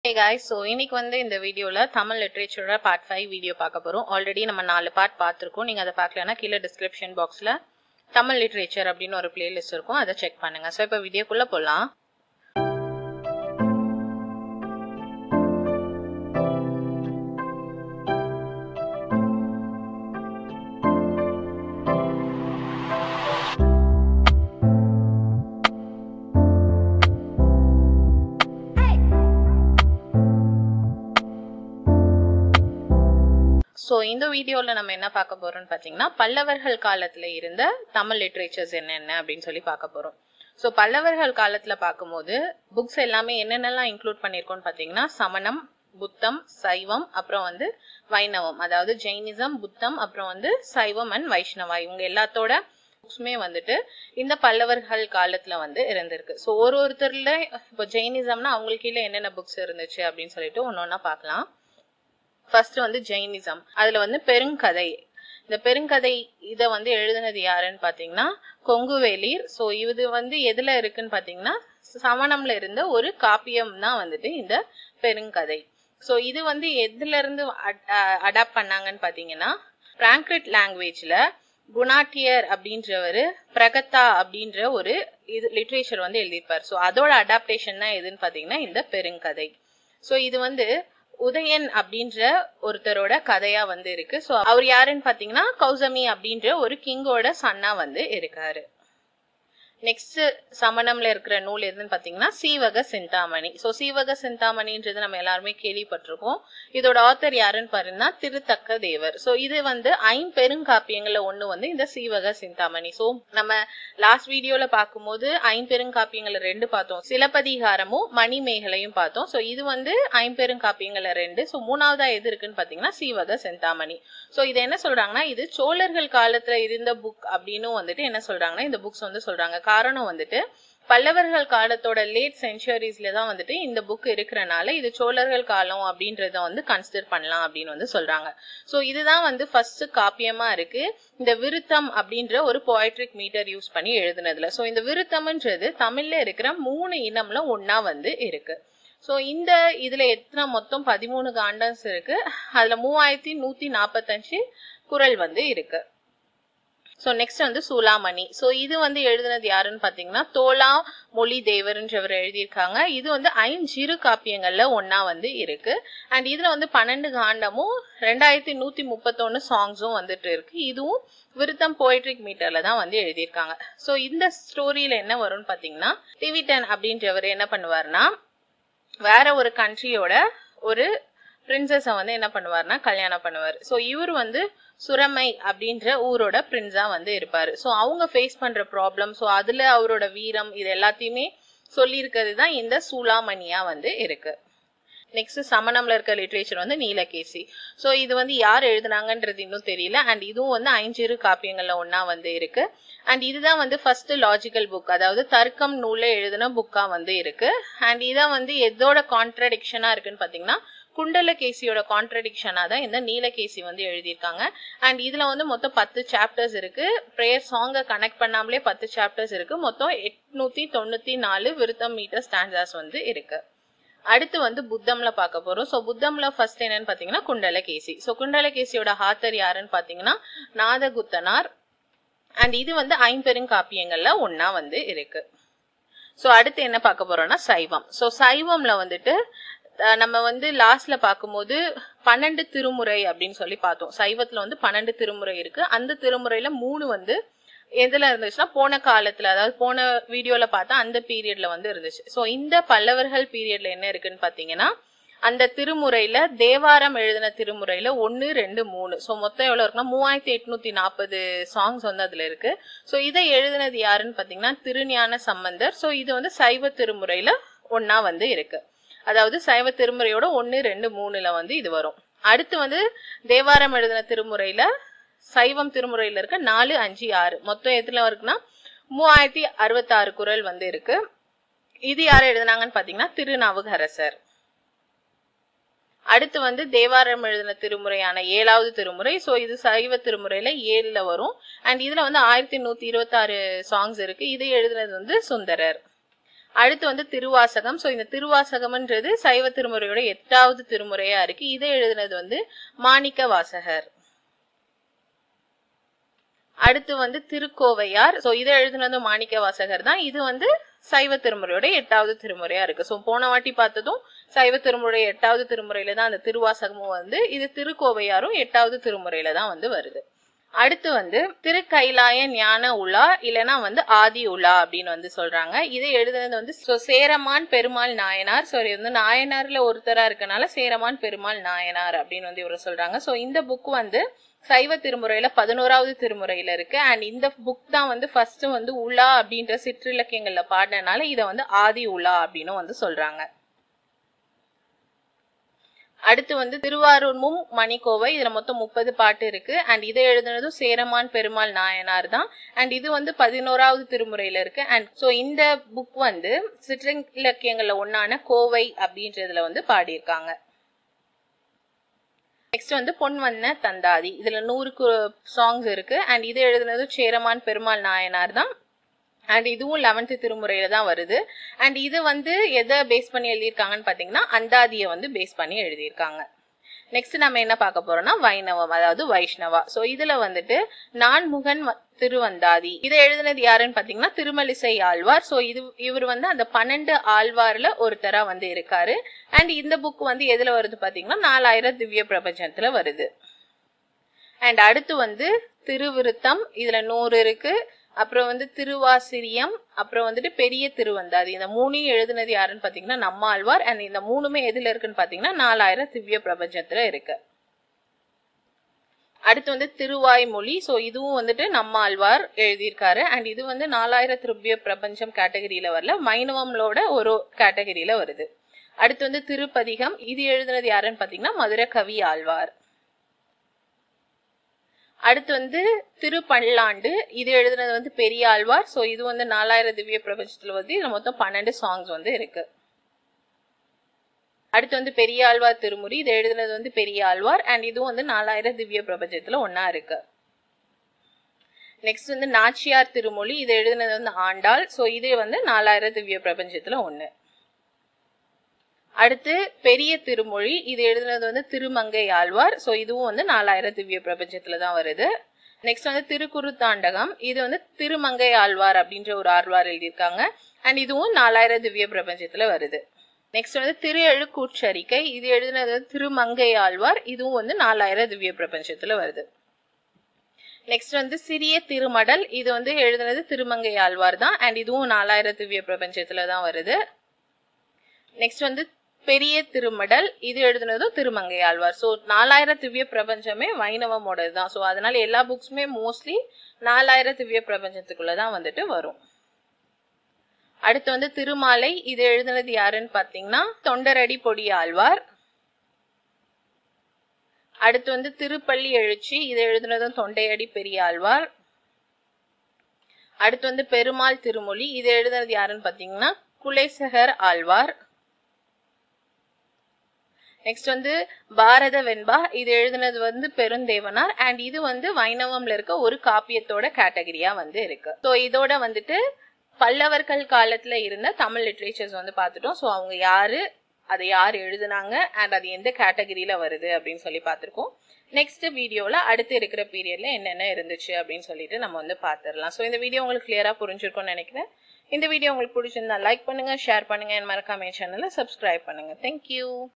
ஹே guys so இன்னைக்கு வந்து இந்த வீடியோவில் தமிழ் லிட்ரேச்சரோட பார்ட் ஃபைவ் வீடியோ பார்க்க போகிறோம் ஆல்ரெடி நம்ம நாலு பார்ட் பார்த்துருக்கோம் நீங்கள் அதை பார்க்கலன்னா கீழே டிஸ்கிரிப்ஷன் பாக்ஸில் தமிழ் லிட்ரேச்சர் அப்படின்னு ஒரு பிளேலிஸ்ட் இருக்கும் அதை செக் பண்ணுங்கள் ஸோ இப்போ வீடியோக்குள்ளே போகலாம் ஸோ இந்த வீடியோவில் நம்ம என்ன பார்க்க போறோம்னு பார்த்தீங்கன்னா பல்லவர்கள் காலத்தில் இருந்த தமிழ் லிட்ரேச்சர்ஸ் என்னென்ன அப்படின்னு சொல்லி பார்க்க போறோம் ஸோ பல்லவர்கள் காலத்தில் பார்க்கும்போது புக்ஸ் எல்லாமே என்னென்னலாம் இன்க்ளூட் பண்ணியிருக்கோம்னு பார்த்தீங்கன்னா சமணம் புத்தம் சைவம் அப்புறம் வந்து வைணவம் அதாவது ஜெயினிசம் புத்தம் அப்புறம் வந்து சைவம் அண்ட் வைஷ்ணவா இவங்க எல்லாத்தோட புக்ஸுமே வந்துட்டு இந்த பல்லவர்கள் காலத்துல வந்து இருந்திருக்கு ஸோ ஒரு ஒருத்தர்ல இப்போ ஜெயினிசம்னா அவங்களுக்கு கீழே என்னென்ன புக்ஸ் இருந்துச்சு அப்படின்னு சொல்லிட்டு ஒன்று ஒன்றா பார்க்கலாம் ஃபர்ஸ்ட் வந்து ஜெயினிசம் அதுல வந்து பெருங்கதை இந்த பெருங்கதை இதை வந்து எழுதுனது யாருன்னு பாத்தீங்கன்னா கொங்குவேலீர் ஸோ இது வந்து எதுல இருக்குன்னு பாத்தீங்கன்னா சமணம்ல இருந்த ஒரு காப்பியம் தான் வந்துட்டு இந்த பெருங்கதை ஸோ இது வந்து எதுல இருந்து அடாப்ட் பண்ணாங்கன்னு பாத்தீங்கன்னா பிராங்கிரிட் லாங்குவேஜ்ல குணாட்டியர் அப்படின்றவர் பிரகத்தா அப்படின்ற ஒரு இது லிட்ரேச்சர் வந்து எழுதியிருப்பார் ஸோ அதோட அடாப்டேஷன் தான் எதுன்னு பாத்தீங்கன்னா இந்த பெருங்கதை ஸோ இது வந்து உதயன் அப்படின்ற ஒருத்தரோட கதையா வந்து இருக்கு ஸோ அவர் யாருன்னு பாத்தீங்கன்னா கௌசமி அப்படின்ற ஒரு கிங்கோட சன்னா வந்து இருக்காரு நெக்ஸ்ட் சமணம்ல இருக்கிற நூல் எதுன்னு பாத்தீங்கன்னா சீவக சிந்தாமணி ஸோ சீவக சிந்தாமணின்றது நம்ம எல்லாருமே கேள்விப்பட்டிருக்கோம் இதோட ஆத்தர் யாருன்னு பாருன்னா திருத்தக்க தேவர் ஸோ இது வந்து ஐம்பெருங்காப்பியங்கள்ல ஒண்ணு வந்து இந்த சீவக சிந்தாமணி ஸோ நம்ம லாஸ்ட் வீடியோல பார்க்கும்போது ஐம்பெருங்காப்பியங்கள்ல ரெண்டு பார்த்தோம் சிலப்பதிகாரமும் மணிமேகலையும் பார்த்தோம் ஸோ இது வந்து ஐம்பெருங்காப்பியங்கள்ல ரெண்டு ஸோ மூணாவதா எது இருக்குன்னு பாத்தீங்கன்னா சீவக சிந்தாமணி ஸோ இது என்ன சொல்றாங்கன்னா இது சோழர்கள் காலத்துல இருந்த புக் அப்படின்னு வந்துட்டு என்ன சொல்றாங்கன்னா இந்த புக்ஸ் வந்து சொல்றாங்க காரணம் வந்துட்டு பல்லவர்கள் காலத்தோட லேட் சென்ச்சுரிஸ்ல தான் வந்துட்டு இந்த புக் இருக்கிறனால இது சோழர்கள் காலம் அப்படின்றத வந்து கன்சிடர் பண்ணலாம் அப்படின்னு வந்து சொல்றாங்க ஸோ இதுதான் வந்து ஃபர்ஸ்ட் காப்பியமா இருக்கு இந்த விருத்தம் அப்படின்ற ஒரு போய்ட்ரிக் மீட்டர் யூஸ் பண்ணி எழுதுனதுல ஸோ இந்த விருத்தம்ன்றது தமிழ்ல இருக்கிற மூணு இனம்ல ஒன்னா வந்து இருக்கு ஸோ இந்த இதுல எத்தனை மொத்தம் பதிமூணு காண்டன்ஸ் இருக்கு அதுல மூவாயிரத்தி நூத்தி நாற்பத்தஞ்சு குரல் வந்து இருக்கு ஸோ நெக்ஸ்ட் வந்து சூலாமணி ஸோ இது வந்து எழுதுனது யாருன்னு பார்த்தீங்கன்னா தோலா மொழி தேவர்ன்றவர் எழுதியிருக்காங்க இது வந்து ஐஞ்சிறு காப்பியங்கள்ல ஒன்னா வந்து இருக்கு அண்ட் இதுல வந்து பன்னெண்டு காண்டமும் ரெண்டாயிரத்தி நூத்தி முப்பத்தொன்னு சாங்ஸும் வந்துட்டு இருக்கு இதுவும் விருத்தம் போய்ட்ரிக் மீட்டர்ல தான் வந்து எழுதியிருக்காங்க ஸோ இந்த ஸ்டோரியில என்ன வரும்னு பார்த்தீங்கன்னா டிவிடன் அப்படின்றவர் என்ன பண்ணுவார்னா வேற ஒரு கண்ட்ரியோட ஒரு பிரின்சஸை வந்து என்ன பண்ணுவார்னா கல்யாணம் பண்ணுவார் ஸோ இவர் வந்து சுரமை அப்படின்ற ஊரோட பிரின்ஸா வந்து இருப்பாரு ஸோ அவங்க ஃபேஸ் பண்ற ப்ராப்ளம் ஸோ அதுல அவரோட வீரம் இது எல்லாத்தையுமே சொல்லியிருக்கிறது தான் இந்த சூலாமணியா வந்து இருக்கு நெக்ஸ்ட் சமணம்ல இருக்க லிட்ரேச்சர் வந்து நீலகேசி ஸோ இது வந்து யார் எழுதுனாங்கன்றது இன்னும் தெரியல அண்ட் இதுவும் வந்து ஐஞ்சிறு காப்பியங்கள்ல ஒன்னா வந்து இருக்கு அண்ட் இதுதான் வந்து ஃபர்ஸ்ட் லாஜிக்கல் புக் அதாவது தர்க்கம் நூல்ல எழுதின புக்கா வந்து இருக்கு அண்ட் இதான் வந்து எதோட கான்ட்ரடிக்ஷனா இருக்குன்னு பாத்தீங்கன்னா குண்டலகேசியோட கான்ட்ரடிக்ஷனா தான் இந்த நீலகேசி வந்து எழுதியிருக்காங்க அண்ட் இதுல வந்து மொத்தம் பத்து சாப்டர்ஸ் இருக்கு ப்ரேயர் சாங்கை கனெக்ட் பண்ணாமலே பத்து சாப்டர்ஸ் இருக்கு மொத்தம் எட்நூத்தி தொண்ணூத்தி நாலு விருத்தம் மீட்டர் ஸ்டாண்டர்ஸ் வந்து இருக்கு அடுத்து வந்து புத்தம்ல பார்க்க போறோம் ஸோ புத்தம்ல ஃபர்ஸ்ட் என்னன்னு பாத்தீங்கன்னா குண்டலகேசி ஸோ குண்டலகேசியோட ஹாத்தர் யாருன்னு பாத்தீங்கன்னா நாதகுத்தனார் அண்ட் இது வந்து ஐம்பெருங்காப்பியங்கள்ல ஒன்னா வந்து இருக்கு ஸோ அடுத்து என்ன பார்க்க போறோம்னா சைவம் ஸோ சைவம்ல வந்துட்டு நம்ம வந்து லாஸ்ட்ல பார்க்கும்போது பன்னெண்டு திருமுறை அப்படின்னு சொல்லி பார்த்தோம் சைவத்துல வந்து பன்னெண்டு திருமுறை இருக்கு அந்த திருமுறையில மூணு வந்து எதுல இருந்துச்சுன்னா போன காலத்துல அதாவது போன வீடியோல பார்த்தா அந்த பீரியட்ல வந்து இருந்துச்சு ஸோ இந்த பல்லவர்கள் பீரியட்ல என்ன இருக்குன்னு பாத்தீங்கன்னா அந்த திருமுறையில தேவாரம் எழுதின திருமுறையில ஒன்னு ரெண்டு மூணு ஸோ மொத்தம் எவ்வளவு இருக்குன்னா மூவாயிரத்தி எட்நூத்தி நாற்பது சாங்ஸ் வந்து அதுல இருக்கு ஸோ இதை எழுதினது யாருன்னு பாத்தீங்கன்னா திருஞான சம்பந்தர் ஸோ இது வந்து சைவ திருமுறையில ஒன்னா வந்து இருக்கு அதாவது சைவ திருமுறையோட ஒன்னு ரெண்டு மூணுல வந்து இது வரும் அடுத்து வந்து தேவாரம் எழுதின திருமுறையில சைவம் திருமுறையில இருக்க நாலு அஞ்சு ஆறு மொத்தம் எதுல இருக்குன்னா மூவாயிரத்தி அறுபத்தி ஆறு குரல் வந்து இருக்கு இது யார் எழுதினாங்கன்னு பாத்தீங்கன்னா திருநாவுக்கரசர் அடுத்து வந்து தேவாரம் எழுதின திருமுறையான ஏழாவது திருமுறை ஸோ இது சைவ திருமுறையில ஏழுல வரும் அண்ட் இதுல வந்து ஆயிரத்தி நூத்தி இருபத்தி ஆறு சாங்ஸ் இருக்கு இது எழுதுனது வந்து சுந்தரர் அடுத்து வந்து திருவாசகம் ஸோ இந்த திருவாசகம்ன்றது சைவ திருமுறையோட எட்டாவது திருமுறையா இருக்கு இதை எழுதினது வந்து மாணிக்க வாசகர் அடுத்து வந்து திருக்கோவையார் ஸோ இதை எழுதினது மாணிக்க வாசகர் தான் இது வந்து சைவ திருமுறையோட எட்டாவது திருமுறையா இருக்கு ஸோ போன வாட்டி பார்த்ததும் சைவ திருமுறை எட்டாவது திருமுறையில தான் அந்த திருவாசகமும் வந்து இது திருக்கோவையாரும் எட்டாவது திருமுறையில தான் வந்து வருது அடுத்து வந்து திருக்கைலாய ஞான உலா இல்லைன்னா வந்து ஆதி உலா அப்படின்னு வந்து சொல்றாங்க இதை எழுதுனது வந்து so சேரமான் பெருமாள் நாயனார் ஸோ இது வந்து நாயனார்ல ஒருத்தரா இருக்கனால சேரமான் பெருமாள் நாயனார் அப்படின்னு வந்து இவரை சொல்றாங்க ஸோ இந்த புக் வந்து சைவ திருமுறையில பதினோராவது திருமுறையில இருக்கு அண்ட் இந்த புக் தான் வந்து ஃபர்ஸ்ட் வந்து உலா அப்படின்ற சிற்றிலக்கியங்கள்ல பாடினனால இதை வந்து ஆதி உலா அப்படின்னு வந்து சொல்றாங்க அடுத்து வந்து திருவாரூர்மும் மணிக்கோவை இதுல மொத்தம் முப்பது பாட்டு இருக்கு அண்ட் இதை எழுதுனதும் சேரமான் பெருமாள் நாயனார் தான் அண்ட் இது வந்து பதினோராவது திருமுறையில இருக்கு அண்ட் ஸோ இந்த புக் வந்து சிற்றிலக்கியங்கள்ல ஒன்னான கோவை அப்படின்றதுல வந்து பாடியிருக்காங்க நெக்ஸ்ட் வந்து பொன் வண்ண தந்தாதி இதுல நூறுக்கு சாங்ஸ் இருக்கு அண்ட் இது எழுதுனது சேரமான் பெருமாள் நாயனார் தான் அண்ட் இதுவும் லெவன்த் திருமுறையில தான் வருது அண்ட் இது வந்து எதை பேஸ் பண்ணி எழுதியிருக்காங்கன்னு பாத்தீங்கன்னா அந்தாதியை வந்து பேஸ் பண்ணி எழுதியிருக்காங்க நெக்ஸ்ட் நம்ம என்ன பார்க்க போறோம்னா வைணவம் அதாவது வைஷ்ணவா சோ இதுல வந்துட்டு நான்முகன் வ- திருவந்தாதி இதை எழுதினது யாருன்னு பாத்தீங்கன்னா திருமலிசை ஆழ்வார் சோ இது இவர் வந்து அந்த பன்னெண்டு ஆழ்வார்ல ஒருத்தரா வந்து இருக்காரு அண்ட் இந்த புக் வந்து எதுல வருது பாத்தீங்கன்னா நாலாயிரம் திவ்ய பிரபஞ்சத்துல வருது அண்ட் அடுத்து வந்து திருவிருத்தம் இதுல நூறு இருக்கு அப்புறம் வந்து திருவாசிரியம் அப்புறம் வந்துட்டு பெரிய திருவந்தாதி இந்த மூணையும் எழுதுனது யாருன்னு பாத்தீங்கன்னா நம்மாழ்வார் அண்ட் இந்த மூணுமே எதுல இருக்குன்னு பாத்தீங்கன்னா நாலாயிரம் திவ்ய பிரபஞ்சத்துல இருக்கு அடுத்து வந்து திருவாய்மொழி ஸோ இதுவும் வந்துட்டு நம்மாழ்வார் எழுதியிருக்காரு அண்ட் இது வந்து நாலாயிரம் திவ்ய பிரபஞ்சம் கேட்டகரியில வரல வைணவம்லோட ஒரு கேட்டகரியில வருது அடுத்து வந்து திருப்பதிகம் இது எழுதுனது யாருன்னு பாத்தீங்கன்னா மதுரை கவி ஆழ்வார் அடுத்து வந்து திருப்பல்லாண்டு இது எழுதுனது வந்து பெரிய ஆழ்வார் ஸோ இது வந்து நாலாயிரம் திவ்ய பிரபஞ்சத்துல வந்து இதுல மொத்தம் பன்னெண்டு சாங்ஸ் வந்து இருக்கு அடுத்து வந்து பெரிய ஆழ்வார் திருமுறி இது எழுதுனது வந்து பெரிய ஆழ்வார் அண்ட் இதுவும் வந்து நாலாயிரம் திவ்ய பிரபஞ்சத்துல ஒண்ணா இருக்கு நெக்ஸ்ட் வந்து நாச்சியார் திருமொழி இது எழுதுனது வந்து ஆண்டாள் ஸோ இது வந்து நாலாயிரம் திவ்ய பிரபஞ்சத்துல ஒண்ணு அடுத்து பெரிய திருமொழி இது எழுதுனது வந்து திருமங்கை ஆழ்வார் ஸோ இதுவும் வந்து நாலாயிரம் திவ்ய பிரபஞ்சத்துல தான் வருது நெக்ஸ்ட் வந்து திருக்குறுத்தாண்டகம் இது வந்து திருமங்கை ஆழ்வார் அப்படின்ற ஒரு ஆழ்வார் எழுதியிருக்காங்க அண்ட் இதுவும் நாலாயிரம் திவ்ய பிரபஞ்சத்துல வருது நெக்ஸ்ட் வந்து திரு எழுக்கூற்றறிக்கை இது எழுதுனது வந்து திருமங்கை ஆழ்வார் இதுவும் வந்து நாலாயிரம் திவ்ய பிரபஞ்சத்துல வருது நெக்ஸ்ட் வந்து சிறிய திருமடல் இது வந்து எழுதுனது திருமங்கை ஆழ்வார் தான் அண்ட் இதுவும் நாலாயிரம் திவ்ய பிரபஞ்சத்துல தான் வருது நெக்ஸ்ட் வந்து பெரிய திருமடல் இது எழுதுனதும் திருமங்கை ஆழ்வார் ஸோ நாலாயிரம் திவ்ய பிரபஞ்சமே வைணவமோடது தான் ஸோ அதனால எல்லா புக்ஸுமே மோஸ்ட்லி நாலாயிரம் திவ்ய பிரபஞ்சத்துக்குள்ள தான் வந்துட்டு வரும் அடுத்து வந்து திருமாலை இது எழுதுனது யாருன்னு பாத்தீங்கன்னா தொண்டரடி பொடி ஆழ்வார் அடுத்து வந்து திருப்பள்ளி எழுச்சி இது எழுதுனதும் தொண்டையடி பெரிய ஆழ்வார் அடுத்து வந்து பெருமாள் திருமொழி இது எழுதுனது யாருன்னு பாத்தீங்கன்னா குலேசகர் ஆழ்வார் நெக்ஸ்ட் வந்து பாரத வெண்பா இது எழுதுனது வந்து பெருந்தேவனார் அண்ட் இது வந்து வைணவம்ல இருக்க ஒரு காப்பியத்தோட கேட்டகரியா வந்து இருக்கு ஸோ இதோட வந்துட்டு பல்லவர்கள் காலத்துல இருந்த தமிழ் லிட்ரேச்சர்ஸ் வந்து பார்த்துட்டோம் ஸோ அவங்க யாரு அதை யார் எழுதுனாங்க அண்ட் அது எந்த கேட்டகரியில வருது அப்படின்னு சொல்லி பார்த்துருக்கோம் நெக்ஸ்ட் வீடியோல அடுத்து இருக்கிற பீரியட்ல என்னென்ன இருந்துச்சு அப்படின்னு சொல்லிட்டு நம்ம வந்து பார்த்துடலாம் ஸோ இந்த வீடியோ உங்களுக்கு கிளியரா புரிஞ்சிருக்கும்னு நினைக்கிறேன் இந்த வீடியோ உங்களுக்கு பிடிச்சிருந்தா லைக் பண்ணுங்க ஷேர் பண்ணுங்க and மறக்காம என் சேனலை சப்ஸ்கிரைப் பண்ணுங்க தேங்க்யூ